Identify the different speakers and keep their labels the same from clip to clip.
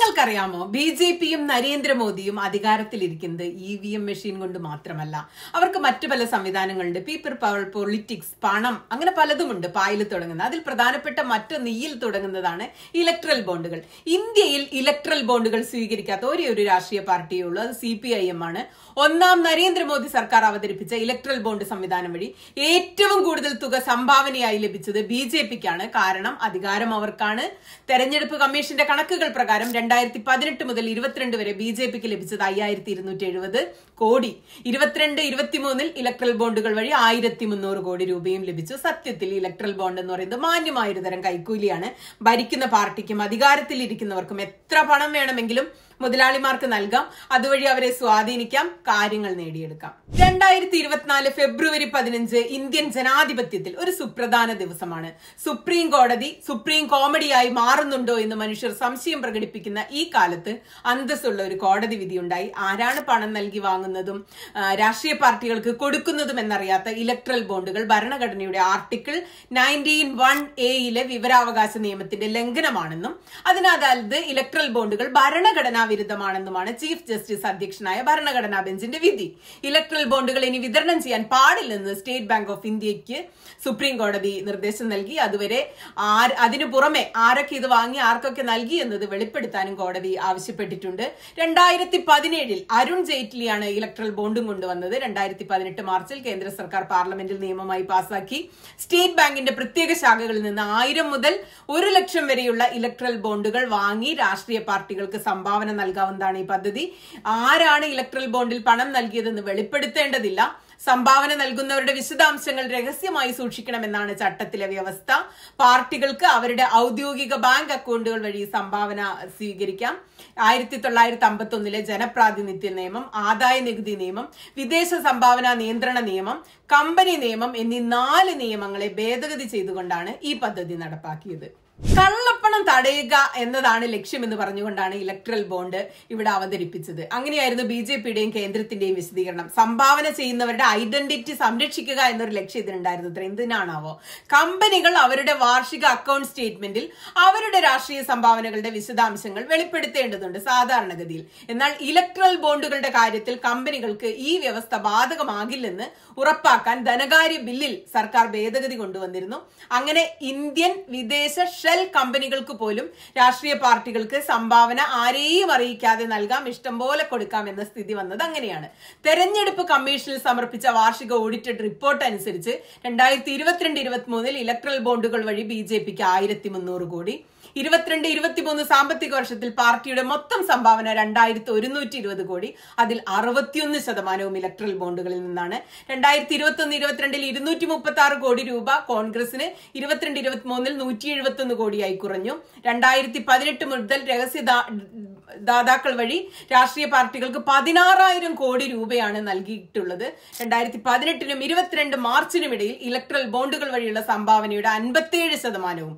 Speaker 1: നിങ്ങൾക്കറിയാമോ B J പിയും നരേന്ദ്രമോദിയും അധികാരത്തിലിരിക്കുന്നത് ഇ വി എം മെഷീൻ കൊണ്ട് മാത്രമല്ല അവർക്ക് മറ്റു പല സംവിധാനങ്ങളുണ്ട് പീപ്പിൾ പവർ പൊളിറ്റിക്സ് പണം അങ്ങനെ പലതുമുണ്ട് പായിൽ തുടങ്ങുന്നത് അതിൽ പ്രധാനപ്പെട്ട മറ്റൊന്ന് ഇയിൽ തുടങ്ങുന്നതാണ് ഇലക്ട്രൽ ബോണ്ടുകൾ ഇന്ത്യയിൽ ഇലക്ട്രൽ ബോണ്ടുകൾ സ്വീകരിക്കാത്ത ഒരേ ഒരു രാഷ്ട്രീയ പാർട്ടിയേ ഉള്ളൂ അത് സി പി ഐ എം ആണ് ഒന്നാം നരേന്ദ്രമോദി സർക്കാർ അവതരിപ്പിച്ച ഇലക്ട്രൽ ബോണ്ട് സംവിധാനം വഴി ഏറ്റവും കൂടുതൽ തുക സംഭാവനയായി ലഭിച്ചത് ബി ജെ പിക്കാണ് കാരണം അധികാരം അവർക്കാണ് തെരഞ്ഞെടുപ്പ് കമ്മീഷന്റെ കണക്കുകൾ പ്രകാരം രണ്ടായിരത്തി പതിനെട്ട് മുതൽ ഇരുപത്തിരണ്ട് വരെ ബി ജെ പിക്ക് ലഭിച്ചത് അയ്യായിരത്തി ഇരുന്നൂറ്റി എഴുപത് കോടി ഇരുപത്തിരണ്ട് ഇരുപത്തിമൂന്നിൽ ഇലക്ട്രൽ ബോണ്ടുകൾ വഴി ആയിരത്തി മുന്നൂറ് കോടി രൂപയും ലഭിച്ചു സത്യത്തിൽ ഇലക്ട്രൽ ബോണ്ട് എന്ന് പറയുന്നത് മാന്യമായ ഒരു തരം കൈക്കൂലിയാണ് ഭരിക്കുന്ന പാർട്ടിക്കും അധികാരത്തിലിരിക്കുന്നവർക്കും എത്ര പണം വേണമെങ്കിലും മുതലാളിമാർക്ക് നൽകാം അതുവഴി അവരെ സ്വാധീനിക്കാം കാര്യങ്ങൾ നേടിയെടുക്കാം രണ്ടായിരത്തി ഇരുപത്തിനാല് ഫെബ്രുവരി പതിനഞ്ച് ഇന്ത്യൻ ജനാധിപത്യത്തിൽ ഒരു സുപ്രധാന ദിവസമാണ് സുപ്രീം കോടതി സുപ്രീം കോമഡിയായി മാറുന്നുണ്ടോ എന്ന് മനുഷ്യർ സംശയം പ്രകടിപ്പിക്കുന്ന ഈ കാലത്ത് അന്തസ്സുള്ള ഒരു കോടതി വിധിയുണ്ടായി ആരാണ് പണം നൽകി വാങ്ങുന്നതും ആ, രാഷ്ട്രീയ പാർട്ടികൾക്ക് കൊടുക്കുന്നതും എന്നറിയാത്ത ഇലക്ട്രൽ ബോണ്ടുകൾ ഭരണഘടനയുടെ ആർട്ടിക്കിൾ നയൻറ്റീൻ വൺ എയിലെ വിവരാവകാശ നിയമത്തിന്റെ ലംഘനമാണെന്നും അതിനതായത് ഇലക്ട്രൽ ബോണ്ടുകൾ ഭരണഘടനാ വിരുദ്ധമാണെന്നുമാണ് ചീഫ് ജസ്റ്റിസ് അധ്യക്ഷനായ ഭരണഘടനാ ബെഞ്ചിന്റെ വിധി ഇലക്ട്രൽ ബോണ്ടുകൾ ഇനി വിതരണം ചെയ്യാൻ പാടില്ലെന്ന് സ്റ്റേറ്റ് ബാങ്ക് ഓഫ് ഇന്ത്യക്ക് സുപ്രീം കോടതി നിർദ്ദേശം നൽകി അതുവരെ ആര് അതിനു പുറമെ ആരൊക്കെ ഇത് വാങ്ങി ആർക്കൊക്കെ നൽകി എന്നത് വെളിപ്പെടുത്താനും കോടതി ആവശ്യപ്പെട്ടിട്ടുണ്ട് രണ്ടായിരത്തി പതിനേഴിൽ അരുൺ ജെയ്റ്റ്ലിയാണ് ഇലക്ട്രൽ ബോണ്ടും കൊണ്ടുവന്നത് രണ്ടായിരത്തി പതിനെട്ട് മാർച്ചിൽ കേന്ദ്ര സർക്കാർ പാർലമെന്റിൽ നിയമമായി പാസാക്കി സ്റ്റേറ്റ് ബാങ്കിന്റെ പ്രത്യേക ശാഖകളിൽ നിന്ന് ആയിരം മുതൽ ഒരു ലക്ഷം വരെയുള്ള ഇലക്ട്രൽ ബോണ്ടുകൾ വാങ്ങി രാഷ്ട്രീയ പാർട്ടികൾക്ക് സംഭാവന നൽകാവുന്നതാണ് ഈ പദ്ധതി ആരാണ് ഇലക്ട്രൽ ബോണ്ടിൽ പണം നൽകിയതെന്ന് വെളിപ്പെടുത്തേണ്ടതില്ല സംഭാവന നൽകുന്നവരുടെ വിശദാംശങ്ങൾ രഹസ്യമായി സൂക്ഷിക്കണമെന്നാണ് ചട്ടത്തിലെ വ്യവസ്ഥ പാർട്ടികൾക്ക് അവരുടെ ഔദ്യോഗിക ബാങ്ക് അക്കൗണ്ടുകൾ വഴി സംഭാവന സ്വീകരിക്കാം ആയിരത്തി തൊള്ളായിരത്തി അമ്പത്തി ഒന്നിലെ ജനപ്രാതിനിധ്യ നിയമം ആദായ നികുതി നിയമം വിദേശ സംഭാവന നിയന്ത്രണ നിയമം കമ്പനി നിയമം എന്നീ നാല് നിയമങ്ങളെ ഭേദഗതി ചെയ്തുകൊണ്ടാണ് ഈ പദ്ധതി നടപ്പാക്കിയത് കള്ളപ്പണം തടയുക എന്നതാണ് ലക്ഷ്യമെന്ന് പറഞ്ഞുകൊണ്ടാണ് ഇലക്ട്രൽ ബോണ്ട് ഇവിടെ അവതരിപ്പിച്ചത് അങ്ങനെയായിരുന്നു ബി ജെ പിയുടെയും കേന്ദ്രത്തിന്റെയും വിശദീകരണം സംഭാവന ചെയ്യുന്നവരുടെ ഐഡന്റിറ്റി സംരക്ഷിക്കുക എന്നൊരു ലക്ഷ്യം ഇതിനുണ്ടായിരുന്നു ഇത്ര എന്തിനാണാവോ കമ്പനികൾ അവരുടെ വാർഷിക അക്കൗണ്ട് സ്റ്റേറ്റ്മെന്റിൽ അവരുടെ രാഷ്ട്രീയ സംഭാവനകളുടെ വിശദാംശങ്ങൾ വെളിപ്പെടുത്തേണ്ടതുണ്ട് സാധാരണഗതിയിൽ എന്നാൽ ഇലക്ട്രൽ ബോണ്ടുകളുടെ കാര്യത്തിൽ കമ്പനികൾക്ക് ഈ വ്യവസ്ഥ ബാധകമാകില്ലെന്ന് ഉറപ്പാക്കാൻ ധനകാര്യ ബില്ലിൽ സർക്കാർ ഭേദഗതി കൊണ്ടുവന്നിരുന്നു അങ്ങനെ ഇന്ത്യൻ വിദേശ ഷെൽ കമ്പനികൾക്ക് പോലും രാഷ്ട്രീയ പാർട്ടികൾക്ക് സംഭാവന ആരെയും അറിയിക്കാതെ നൽകാം ഇഷ്ടം പോലെ കൊടുക്കാം എന്ന സ്ഥിതി വന്നത് അങ്ങനെയാണ് തെരഞ്ഞെടുപ്പ് കമ്മീഷനിൽ സമർപ്പിച്ച വാർഷിക ഓഡിറ്റഡ് റിപ്പോർട്ട് അനുസരിച്ച് രണ്ടായിരത്തി ഇരുപത്തിരണ്ട് ഇരുപത്തിമൂന്നിൽ ഇലക്ട്രൽ ബോണ്ടുകൾ വഴി ബി ജെ പിക്ക് ആയിരത്തി മുന്നൂറ് കോടി ഇരുപത്തിരണ്ട് ഇരുപത്തിമൂന്ന് സാമ്പത്തിക വർഷത്തിൽ പാർട്ടിയുടെ മൊത്തം സംഭാവന രണ്ടായിരത്തി ഒരുന്നൂറ്റി ഇരുപത് കോടി അതിൽ അറുപത്തിയൊന്ന് ശതമാനവും ഇലക്ട്രൽ ബോണ്ടുകളിൽ നിന്നാണ് രണ്ടായിരത്തി ഇരുപത്തി ഒന്ന് ഇരുപത്തിരണ്ടിൽ ഇരുന്നൂറ്റി മുപ്പത്തി ആറ് കോടി രൂപ കോൺഗ്രസിന് ഇരുപത്തിരണ്ട് ഇരുപത്തിമൂന്നിൽ നൂറ്റി എഴുപത്തി ഒന്ന് കോടിയായി കുറഞ്ഞു രണ്ടായിരത്തി പതിനെട്ട് മുതൽ രഹസ്യ ദാ- ദാതാക്കൾ വഴി രാഷ്ട്രീയ പാർട്ടികൾക്ക് പതിനാറായിരം കോടി രൂപയാണ് നൽകിയിട്ടുള്ളത് രണ്ടായിരത്തി പതിനെട്ടിനും ഇരുപത്തിരണ്ട് മാർച്ചിനും ഇടയിൽ ഇലക്ട്രൽ ബോണ്ടുകൾ വഴിയുള്ള സംഭാവനയുടെ അൻപത്തിയേഴ് ശതമാനവും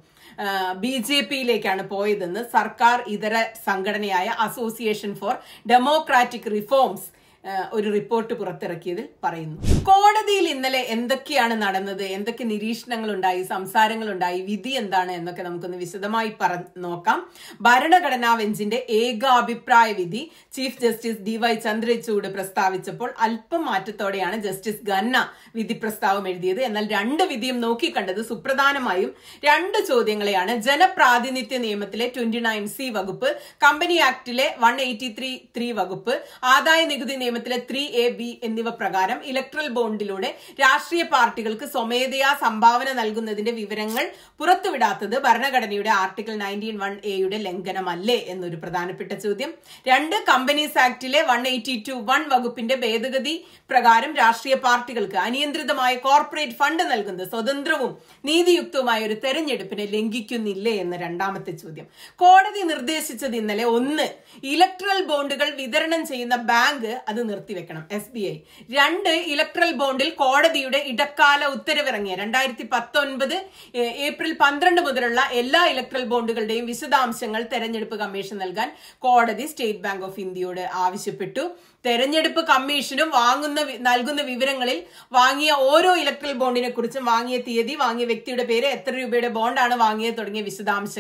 Speaker 1: ബി ജെ പിയിലേക്കാണ് പോയതെന്ന് സർക്കാർ ഇതര സംഘടനയായ അസോസിയേഷൻ ഫോർ ഡെമോക്രാറ്റിക് റിഫോംസ് ആ, ഒരു റിപ്പോർട്ട് പുറത്തിറക്കിയതിൽ പറയുന്നു കോടതിയിൽ ഇന്നലെ എന്തൊക്കെയാണ് നടന്നത് എന്തൊക്കെ നിരീക്ഷണങ്ങൾ ഉണ്ടായി സംസാരങ്ങൾ ഉണ്ടായി വിധി എന്താണ് എന്നൊക്കെ നമുക്കൊന്ന് വിശദമായി പറ നോക്കാം ഭരണഘടനാ ബെഞ്ചിന്റെ ഏകാഭിപ്രായ വിധി chief justice D Y Chandrachud പ്രസ്താവിച്ചപ്പോൾ അല്പം മാറ്റത്തോടെയാണ് ജസ്റ്റിസ് ഖന്ന വിധി പ്രസ്താവം എഴുതിയത് എന്നാൽ രണ്ട് വിധിയും നോക്കിക്കണ്ടത് സുപ്രധാനമായും രണ്ട് ചോദ്യങ്ങളെയാണ് ജനപ്രാതിനിധ്യ നിയമത്തിലെ ട്വന്റി നയൻ സി വകുപ്പ് കമ്പനി ആക്ടിലെ വൺ എയ്റ്റി ത്രീ ത്രീ വകുപ്പ് ആദായ നികുതി നിയമത്തിലെ ത്രീ എ ബി എന്നിവ പ്രകാരം ഇലക്ട്രൽ ബോണ്ടിലൂടെ രാഷ്ട്രീയ പാർട്ടികൾക്ക് സ്വമേധയാ സംഭാവന നൽകുന്നതിന്റെ വിവരങ്ങൾ പുറത്തുവിടാത്തത് ഭരണഘടനയുടെ ആർട്ടിക്കിൾ നയൻറ്റീൻ വൺ എയുടെ ലംഘനമല്ലേ എന്നൊരു പ്രധാനപ്പെട്ട ചോദ്യം രണ്ട് കമ്പനീസ് ആക്ടിലെ വൺ എയ്റ്റി ടു വൺ വകുപ്പിന്റെ ഭേദഗതി പ്രകാരം രാഷ്ട്രീയ പാർട്ടികൾക്ക് അനിയന്ത്രിതമായ കോർപ്പറേറ്റ് ഫണ്ട് നൽകുന്നത് സ്വതന്ത്രവും നീതിയുക്തവുമായ ഒരു തെരഞ്ഞെടുപ്പിനെ ലംഘിക്കുന്നില്ലേ എന്ന രണ്ടാമത്തെ ചോദ്യം കോടതി നിർദ്ദേശിച്ചത് ഇന്നലെ ഒന്ന് ഇലക്ട്രൽ ബോണ്ടുകൾ വിതരണം ചെയ്യുന്ന ബാങ്ക് അത് നിർത്തിവെക്കണം എസ് ബി ഐ രണ്ട് ഇലക്ട്രൽ ബോണ്ടിൽ കോടതിയുടെ ഇടക്കാല ഉത്തരവിറങ്ങിയ രണ്ടായിരത്തി പത്തൊൻപത് ഏപ്രിൽ പന്ത്രണ്ട് മുതലുള്ള എല്ലാ ഇലക്ട്രൽ ബോണ്ടുകളുടെയും വിശദാംശങ്ങൾ തെരഞ്ഞെടുപ്പ് കമ്മീഷൻ നൽകാൻ കോടതി സ്റ്റേറ്റ് ബാങ്ക് ഓഫ് ഇന്ത്യയോട് ആവശ്യപ്പെട്ടു തെരഞ്ഞെടുപ്പ് കമ്മീഷനും വാങ്ങുന്ന വി- നൽകുന്ന വിവരങ്ങളിൽ വാങ്ങിയ ഓരോ ഇലക്ട്രൽ ബോണ്ടിനെ കുറിച്ചും വാങ്ങിയ തീയതി വാങ്ങിയ വ്യക്തിയുടെ പേര് എത്ര രൂപയുടെ ബോണ്ടാണ് വാങ്ങിയത് തുടങ്ങിയ വിശദാംശങ്ങൾ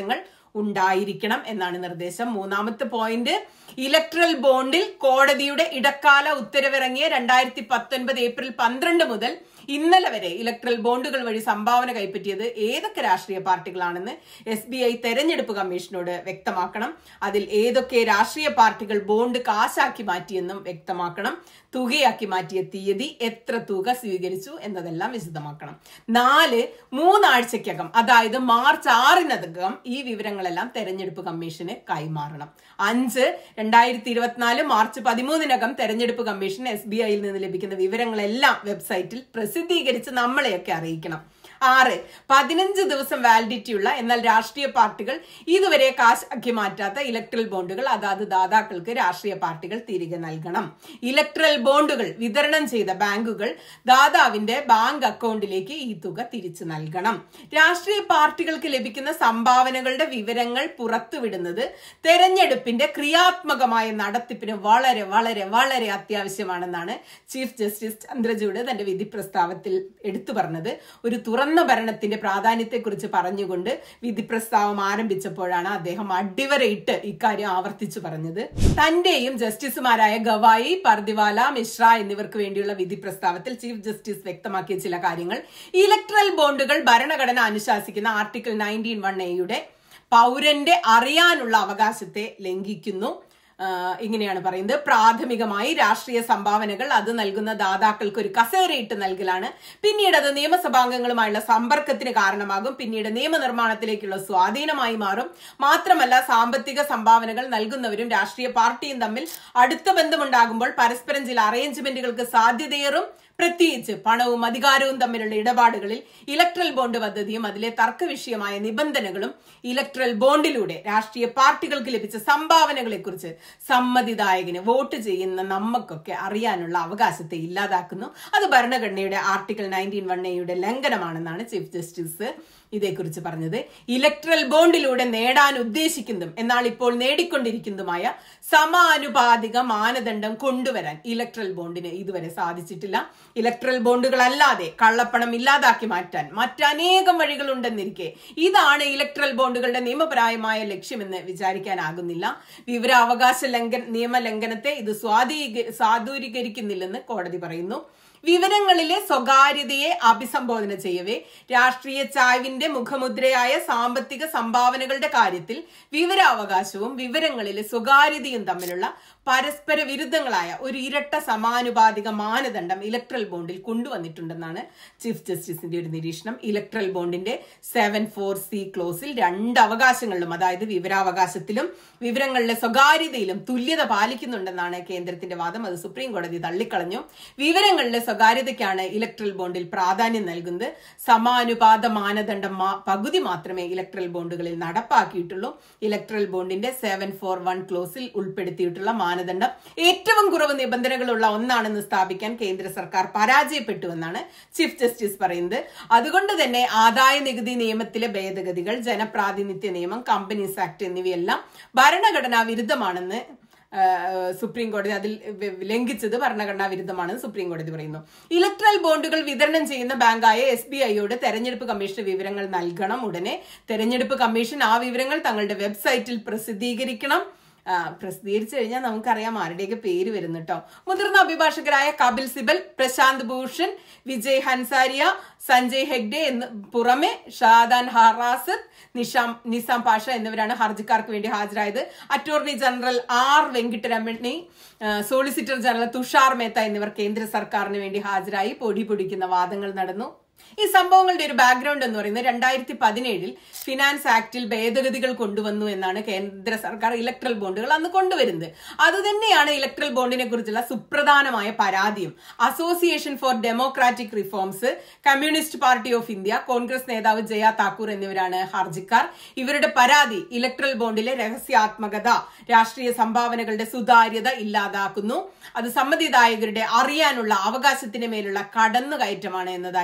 Speaker 1: ഉണ്ടായിരിക്കണം എന്നാണ് നിർദ്ദേശം മൂന്നാമത്തെ പോയിന്റ് ഇലക്ട്രൽ ബോണ്ടിൽ കോടതിയുടെ ഇടക്കാല ഉത്തരവിറങ്ങിയ രണ്ടായിരത്തി പത്തൊൻപത് ഏപ്രിൽ പന്ത്രണ്ട് മുതൽ ഇന്നലെ വരെ ഇലക്ട്രൽ ബോണ്ടുകൾ വഴി സംഭാവന കൈപ്പറ്റിയത് ഏതൊക്കെ രാഷ്ട്രീയ പാർട്ടികളാണെന്ന് എസ് ബി ഐ തെരഞ്ഞെടുപ്പ് കമ്മീഷനോട് വ്യക്തമാക്കണം അതിൽ ഏതൊക്കെ രാഷ്ട്രീയ പാർട്ടികൾ ബോണ്ട് കാശാക്കി മാറ്റിയെന്നും വ്യക്തമാക്കണം തുകയാക്കി മാറ്റിയ തീയതി എത്ര തുക സ്വീകരിച്ചു എന്നതെല്ലാം വിശദമാക്കണം നാല് മൂന്നാഴ്ചക്കകം അതായത് മാർച്ച് ആറിനകം ഈ വിവരങ്ങളെല്ലാം തെരഞ്ഞെടുപ്പ് കമ്മീഷന് കൈമാറണം അഞ്ച് രണ്ടായിരത്തി ഇരുപത്തിനാല് മാർച്ച് പതിമൂന്നിനകം തെരഞ്ഞെടുപ്പ് കമ്മീഷൻ എസ് ബി ഐയിൽ നിന്ന് ലഭിക്കുന്ന വിവരങ്ങളെല്ലാം വെബ്സൈറ്റിൽ പ്രസിദ്ധീകരിച്ച് നമ്മളെയൊക്കെ അറിയിക്കണം ആറ് പതിനഞ്ച് ദിവസം വാലിഡിറ്റി ഉള്ള എന്നാൽ രാഷ്ട്രീയ പാർട്ടികൾ ഇതുവരെ കാശാക്കി മാറ്റാത്ത ഇലക്ട്രൽ ബോണ്ടുകൾ അതാത് ദാതാക്കൾക്ക് രാഷ്ട്രീയ പാർട്ടികൾ തിരികെ നൽകണം ഇലക്ട്രൽ ബോണ്ടുകൾ വിതരണം ചെയ്ത ബാങ്കുകൾ ദാതാവിന്റെ ബാങ്ക് അക്കൗണ്ടിലേക്ക് ഈ തുക തിരിച്ചു നൽകണം രാഷ്ട്രീയ പാർട്ടികൾക്ക് ലഭിക്കുന്ന സംഭാവനകളുടെ വിവരങ്ങൾ പുറത്തുവിടുന്നത് തെരഞ്ഞെടുപ്പിന്റെ ക്രിയാത്മകമായ നടത്തിപ്പിന് വളരെ വളരെ വളരെ അത്യാവശ്യമാണെന്നാണ് ചീഫ് ജസ്റ്റിസ് ചന്ദ്രചൂഡ് തന്റെ വിധി പ്രസ്താവത്തിൽ എടുത്തു പറഞ്ഞത് ഒരു തുറന്ന ഭരണത്തിന്റെ പ്രാധാന്യത്തെക്കുറിച്ച് പറഞ്ഞുകൊണ്ട് വിധി പ്രസ്താവം ആരംഭിച്ചപ്പോഴാണ് അദ്ദേഹം അടിവരയിട്ട് ഇക്കാര്യം ആവർത്തിച്ചു പറഞ്ഞത് തന്റെയും ജസ്റ്റിസുമാരായ ഗവായി പർദിവാല മിശ്ര എന്നിവർക്ക് വേണ്ടിയുള്ള വിധി പ്രസ്താവത്തിൽ ചീഫ് ജസ്റ്റിസ് വ്യക്തമാക്കിയ ചില കാര്യങ്ങൾ ഇലക്ട്രൽ ബോണ്ടുകൾ ഭരണഘടന അനുശാസിക്കുന്ന ആർട്ടിക്കിൾ നയൻറ്റീൻ വൺ എയുടെ പൗരന്റെ അറിയാനുള്ള അവകാശത്തെ ലംഘിക്കുന്നു ആഹ് ഇങ്ങനെയാണ് പറയുന്നത് പ്രാഥമികമായി രാഷ്ട്രീയ സംഭാവനകൾ അത് നൽകുന്ന ദാതാക്കൾക്ക് ഒരു കസേരയിട്ട് നൽകലാണ് പിന്നീട് അത് നിയമസഭാംഗങ്ങളുമായുള്ള സമ്പർക്കത്തിന് കാരണമാകും പിന്നീട് നിയമനിർമ്മാണത്തിലേക്കുള്ള സ്വാധീനമായി മാറും മാത്രമല്ല സാമ്പത്തിക സംഭാവനകൾ നൽകുന്നവരും രാഷ്ട്രീയ പാർട്ടിയും തമ്മിൽ അടുത്ത ബന്ധമുണ്ടാകുമ്പോൾ പരസ്പരം ചില അറേഞ്ച്മെന്റുകൾക്ക് സാധ്യതയേറും പ്രത്യേകിച്ച് പണവും അധികാരവും തമ്മിലുള്ള ഇടപാടുകളിൽ ഇലക്ട്രൽ ബോണ്ട് പദ്ധതിയും അതിലെ തർക്ക വിഷയമായ നിബന്ധനകളും ഇലക്ട്രൽ ബോണ്ടിലൂടെ രാഷ്ട്രീയ പാർട്ടികൾക്ക് ലഭിച്ച സംഭാവനകളെക്കുറിച്ച് സമ്മതിദായകന് വോട്ട് ചെയ്യുന്ന നമുക്കൊക്കെ അറിയാനുള്ള അവകാശത്തെ ഇല്ലാതാക്കുന്നു അത് ഭരണഘടനയുടെ ആർട്ടിക്കിൾ നയൻറ്റീൻ വൺ എയുടെ ലംഘനമാണെന്നാണ് ചീഫ് ജസ്റ്റിസ് ഇതേക്കുറിച്ച് പറഞ്ഞത് ഇലക്ട്രൽ ബോണ്ടിലൂടെ നേടാൻ ഉദ്ദേശിക്കുന്നതും എന്നാൽ ഇപ്പോൾ നേടിക്കൊണ്ടിരിക്കുന്നതുമായ സമാനുപാതിക മാനദണ്ഡം കൊണ്ടുവരാൻ ഇലക്ട്രൽ ബോണ്ടിന് ഇതുവരെ സാധിച്ചിട്ടില്ല ഇലക്ട്രൽ ബോണ്ടുകൾ അല്ലാതെ കള്ളപ്പണം ഇല്ലാതാക്കി മാറ്റാൻ മറ്റനേകം വഴികളുണ്ടെന്നിരിക്കെ ഇതാണ് ഇലക്ട്രൽ ബോണ്ടുകളുടെ നിയമപരമായ ലക്ഷ്യമെന്ന് വിചാരിക്കാനാകുന്നില്ല വിവരാവകാശ ലംഘന നിയമലംഘനത്തെ ഇത് സ്വാധീക സാധൂരീകരിക്കുന്നില്ലെന്ന് കോടതി പറയുന്നു വിവരങ്ങളിലെ സ്വകാര്യതയെ അഭിസംബോധന ചെയ്യവേ രാഷ്ട്രീയ ചായ്വിന്റെ മുഖമുദ്രയായ സാമ്പത്തിക സംഭാവനകളുടെ കാര്യത്തിൽ വിവരാവകാശവും വിവരങ്ങളിലെ സ്വകാര്യതയും തമ്മിലുള്ള പരസ്പര വിരുദ്ധങ്ങളായ ഒരു ഇരട്ട സമാനുപാതിക മാനദണ്ഡം ഇലക്ട്രൽ ബോണ്ടിൽ കൊണ്ടുവന്നിട്ടുണ്ടെന്നാണ് ചീഫ് ജസ്റ്റിസിന്റെ ഒരു നിരീക്ഷണം ഇലക്ട്രൽ ബോണ്ടിന്റെ സെവൻ ഫോർ സി ക്ലോസിൽ രണ്ട് അവകാശങ്ങളിലും അതായത് വിവരാവകാശത്തിലും വിവരങ്ങളിലെ സ്വകാര്യതയിലും തുല്യത പാലിക്കുന്നുണ്ടെന്നാണ് കേന്ദ്രത്തിന്റെ വാദം അത് സുപ്രീം കോടതി തള്ളിക്കളഞ്ഞു വിവരങ്ങളിലെ സ്വകാര്യതയ്ക്കാണ് ഇലക്ട്രൽ ബോണ്ടിൽ പ്രാധാന്യം നൽകുന്നത് സമാനുപാത മാനദണ്ഡം മാ- പകുതി മാത്രമേ ഇലക്ട്രൽ ബോണ്ടുകളിൽ നടപ്പാക്കിയിട്ടുള്ളൂ ഇലക്ട്രൽ ബോണ്ടിന്റെ സെവൻ ഫോർ വൺ ക്ലോസിൽ ഉൾപ്പെടുത്തിയിട്ടുള്ള മാനദണ്ഡം ഏറ്റവും കുറവ് നിബന്ധനകളുള്ള ഒന്നാണെന്ന് സ്ഥാപിക്കാൻ കേന്ദ്ര സർക്കാർ പരാജയപ്പെട്ടുവെന്നാണ് ചീഫ് ജസ്റ്റിസ് പറയുന്നത് അതുകൊണ്ട് തന്നെ ആദായ നികുതി നിയമത്തിലെ ഭേദഗതികൾ ജനപ്രാതിനിധ്യ നിയമം കമ്പനീസ് ആക്ട് എന്നിവയെല്ലാം ഭരണഘടനാ വിരുദ്ധമാണെന്ന് ആ, സുപ്രീം കോടതി അതിൽ വ- ലംഘിച്ചത് ഭരണഘടനാ വിരുദ്ധമാണെന്ന് സുപ്രീം കോടതി പറയുന്നു ഇലക്ട്രൽ ബോണ്ടുകൾ വിതരണം ചെയ്യുന്ന ബാങ്കായ എസ് ബി ഐയോട് തെരഞ്ഞെടുപ്പ് കമ്മീഷൻ വിവരങ്ങൾ നൽകണം ഉടനെ തെരഞ്ഞെടുപ്പ് കമ്മീഷൻ ആ വിവരങ്ങൾ തങ്ങളുടെ വെബ്സൈറ്റിൽ പ്രസിദ്ധീകരിക്കണം ആ, പ്രസിദ്ധീകരിച്ചു കഴിഞ്ഞാൽ നമുക്കറിയാം ആരുടെയൊക്കെ പേര് വരുന്നു കേട്ടോ മുതിർന്ന അഭിഭാഷകരായ കപിൽ സിബൽ പ്രശാന്ത് ഭൂഷൺ വിജയ് ഹൻസാരിയ സഞ്ജയ് ഹെഗ്ഡെ എന്ന് പുറമെ ഷാദാൻ ഹറാസത്ത് നിഷാം നിസാം പാഷ എന്നിവരാണ് ഹർജിക്കാർക്ക് വേണ്ടി ഹാജരായത് അറ്റോർണി ജനറൽ ആർ വെങ്കിട്ടരമണി ആ, സോളിസിറ്റർ ജനറൽ തുഷാർ മേത്ത എന്നിവർ കേന്ദ്ര സർക്കാരിന് വേണ്ടി ഹാജരായി പൊടി പൊടിക്കുന്ന വാദങ്ങൾ നടന്നു ഈ സംഭവങ്ങളുടെ ഒരു ബാക്ക്ഗ്രൗണ്ട് എന്ന് പറയുന്നത് രണ്ടായിരത്തി പതിനേഴിൽ ഫിനാൻസ് ആക്ടിൽ ഭേദഗതികൾ കൊണ്ടുവന്നു എന്നാണ് കേന്ദ്ര സർക്കാർ ഇലക്ട്രൽ ബോണ്ടുകൾ അന്ന് കൊണ്ടുവരുന്നത് അതുതന്നെയാണ് ഇലക്ട്രൽ ബോണ്ടിനെ കുറിച്ചുള്ള സുപ്രധാനമായ പരാതിയും association for democratic reforms communist party of India congress നേതാവ് ജയ താക്കൂർ എന്നിവരാണ് ഹർജിക്കാർ ഇവരുടെ പരാതി ഇലക്ട്രൽ ബോണ്ടിലെ രഹസ്യാത്മകത രാഷ്ട്രീയ സംഭാവനകളുടെ സുതാര്യത ഇല്ലാതാക്കുന്നു അത് സമ്മതിദായകരുടെ അറിയാനുള്ള അവകാശത്തിന് മേലുള്ള കടന്നുകയറ്റമാണ് എന്നതായിരുന്നു അവരുടെ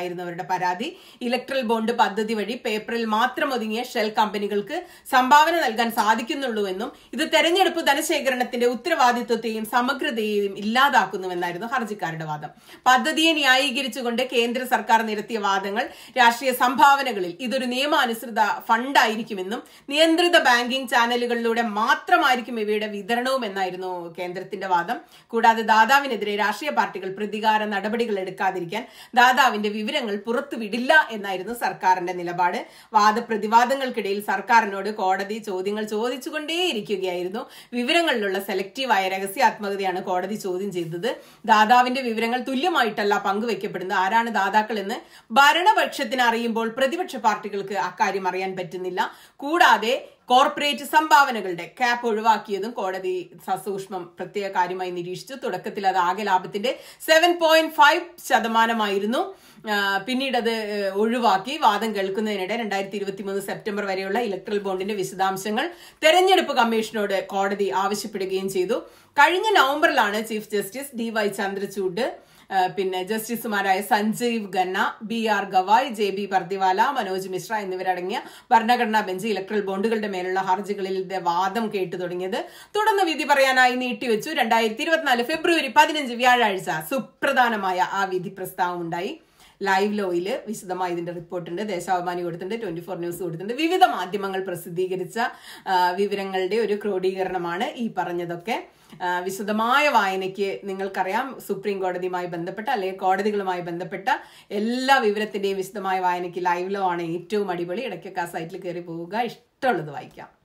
Speaker 1: സർക്കാരിന്റെ പരാതി ഇലക്ട്രൽ ബോണ്ട് പദ്ധതി വഴി പേപ്പറിൽ മാത്രം ഒതുങ്ങിയ ഷെൽ കമ്പനികൾക്ക് സംഭാവന നൽകാൻ സാധിക്കുന്നുള്ളൂവെന്നും ഇത് തെരഞ്ഞെടുപ്പ് ധനശേഖരണത്തിന്റെ ഉത്തരവാദിത്വത്തെയും സമഗ്രതയെയും ഇല്ലാതാക്കുന്നുവെന്നായിരുന്നു ഹർജിക്കാരുടെ വാദം പദ്ധതിയെ ന്യായീകരിച്ചുകൊണ്ട് കേന്ദ്ര സർക്കാർ നിരത്തിയ വാദങ്ങൾ രാഷ്ട്രീയ സംഭാവനകളിൽ ഇതൊരു നിയമാനുസൃത ഫണ്ടായിരിക്കുമെന്നും നിയന്ത്രിത ബാങ്കിംഗ് ചാനലുകളിലൂടെ മാത്രമായിരിക്കും ഇവയുടെ വിതരണവും എന്നായിരുന്നു കേന്ദ്രത്തിന്റെ വാദം കൂടാതെ ദാതാവിനെതിരെ രാഷ്ട്രീയ പാർട്ടികൾ പ്രതികാര നടപടികൾ എടുക്കാതിരിക്കാൻ ദാതാവിന്റെ വിവരങ്ങൾ പുറത്തുവിടില്ല എന്നായിരുന്നു സർക്കാരിന്റെ നിലപാട് വാദപ്രതിവാദങ്ങൾക്കിടയിൽ സർക്കാരിനോട് കോടതി ചോദ്യങ്ങൾ ചോദിച്ചുകൊണ്ടേയിരിക്കുകയായിരുന്നു വിവരങ്ങളിലുള്ള സെലക്റ്റീവായ രഹസ്യാത്മകതയാണ് കോടതി ചോദ്യം ചെയ്തത് ദാതാവിന്റെ വിവരങ്ങൾ തുല്യമായിട്ടല്ല പങ്കുവെക്കപ്പെടുന്നത് ആരാണ് ദാതാക്കൾ എന്ന് ഭരണപക്ഷത്തിന് അറിയുമ്പോൾ പ്രതിപക്ഷ പാർട്ടികൾക്ക് അക്കാര്യം അറിയാൻ പറ്റുന്നില്ല കൂടാതെ കോർപ്പറേറ്റ് സംഭാവനകളുടെ ക്യാപ്പ് ഒഴിവാക്കിയതും കോടതി സസൂക്ഷ്മം പ്രത്യേക കാര്യമായി നിരീക്ഷിച്ചു തുടക്കത്തിൽ അത് ആകെ ലാഭത്തിന്റെ സെവൻ പോയിന്റ് ഫൈവ് ശതമാനമായിരുന്നു ആ, പിന്നീട് അത് ഏഹ്, ഒഴിവാക്കി വാദം കേൾക്കുന്നതിനിടെ രണ്ടായിരത്തി ഇരുപത്തി മൂന്ന് സെപ്റ്റംബർ വരെയുള്ള ഇലക്ട്രൽ ബോണ്ടിന്റെ വിശദാംശങ്ങൾ തെരഞ്ഞെടുപ്പ് കമ്മീഷനോട് കോടതി ആവശ്യപ്പെടുകയും ചെയ്തു കഴിഞ്ഞ നവംബറിലാണ് chief justice D Y Chandrachud ആ, പിന്നെ ജസ്റ്റിസുമാരായ Sanjiv Khanna B R Gavai J B Pardiwala Manoj Mishra എന്നിവരടങ്ങിയ ഭരണഘടനാ ബെഞ്ച് ഇലക്ട്രൽ ബോണ്ടുകളുടെ മേലുള്ള ഹർജികളിലെ വാദം കേട്ടു തുടങ്ങിയത് തുടർന്ന് വിധി പറയാനായി നീട്ടിവെച്ചു രണ്ടായിരത്തി ഇരുപത്തിനാല് ഫെബ്രുവരി പതിനഞ്ച് വ്യാഴാഴ്ച സുപ്രധാനമായ ആ വിധി പ്രസ്താവം ഉണ്ടായി ലൈവ് ലോയിൽ വിശദമായി ഇതിന്റെ റിപ്പോർട്ടുണ്ട് ദേശാഭിമാനി കൊടുത്തിട്ടുണ്ട് ട്വന്റി ഫോർ ന്യൂസ് കൊടുത്തിട്ടുണ്ട് വിവിധ മാധ്യമങ്ങൾ പ്രസിദ്ധീകരിച്ച ആ, വിവരങ്ങളുടെ ഒരു ക്രോഡീകരണമാണ് ഈ പറഞ്ഞതൊക്കെ ആ, വിശദമായ വായനയ്ക്ക് നിങ്ങൾക്കറിയാം സുപ്രീം കോടതിയുമായി ബന്ധപ്പെട്ട അല്ലെങ്കിൽ കോടതികളുമായി ബന്ധപ്പെട്ട എല്ലാ വിവരത്തിന്റെയും വിശദമായ വായനയ്ക്ക് ലൈവ് ലോ ആണ് ഏറ്റവും അടിപൊളി ഇടയ്ക്കൊക്കെ ആ സൈറ്റിൽ കയറി പോവുക ഇഷ്ടമുള്ളത് വായിക്കാം